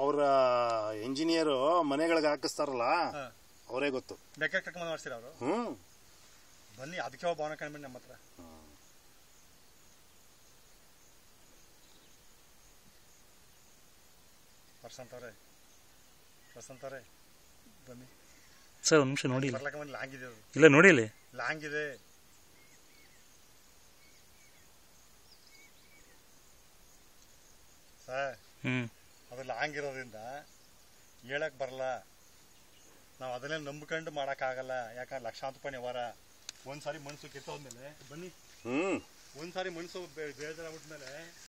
ಅವರ ಇಂಜಿನಿಯರು ಮನೆಗಳಿಗೆ ಹಾಕಿಸ್ತಾರಲ್ಲ ಹಾ. ಅವರೇ ಗೊತ್ತು ಲೆಕ್ಕ ಕಟ್ಕೊಂಡು ಮಾಡ್ಸಿರ ಅವರು ಹ್ಮ್ ಬನ್ನಿ ಅದಕ್ಕೆ ಒಬ್ಬ ಭವನ ಕಂಡ್ಬನ್ನಿ ನಮ್ಮ ಹತ್ರ ಪ್ರಶಾಂತ್ ಅವರೇ ಪ್ರಶಾಂತ್ ಅವರೇ ಬನ್ನಿ ಸರ್ ಒಂದು ನಿಮಿಷ ನೋಡಿ ಇಲ್ಲಿ. ಬರ್ಲಕ್ಕ ಬನ್ನಿ ಲಾಂಗ್ ಇದೆ ಅದು ಇಲ್ಲ ನೋಡಿ ಇಲ್ಲಿ ಲಾಂಗ್ ಇದೆ ಸರ್ ಹ್ಮ್ ಅದು ಲಾಂಗ್ ಇರೋದ್ರಿಂದ ಹೇಳಕ್ ಬರಲ್ಲ ನಾವು ಅದನ್ನೇ ನಂಬ್ಕೊಂಡು ಮಾಡೋಕ್ಕಾಗಲ್ಲ ಯಾಕಂದ್ರೆ ಲಕ್ಷಾಂತರ ರೂಪಾಯಿ ವ್ಯವಹಾರ ಒಂದ್ಸಾರಿ ಮನ್ಸು ಕೆಟ್ಟೋದ್ಮೇಲೆ ಬನ್ನಿ ಹ್ಮ್ ಒಂದ್ಸಾರಿ ಮನ್ಸು ಬೇಜಾರಾಗ್ಬಿಟ್ಮೇಲೆ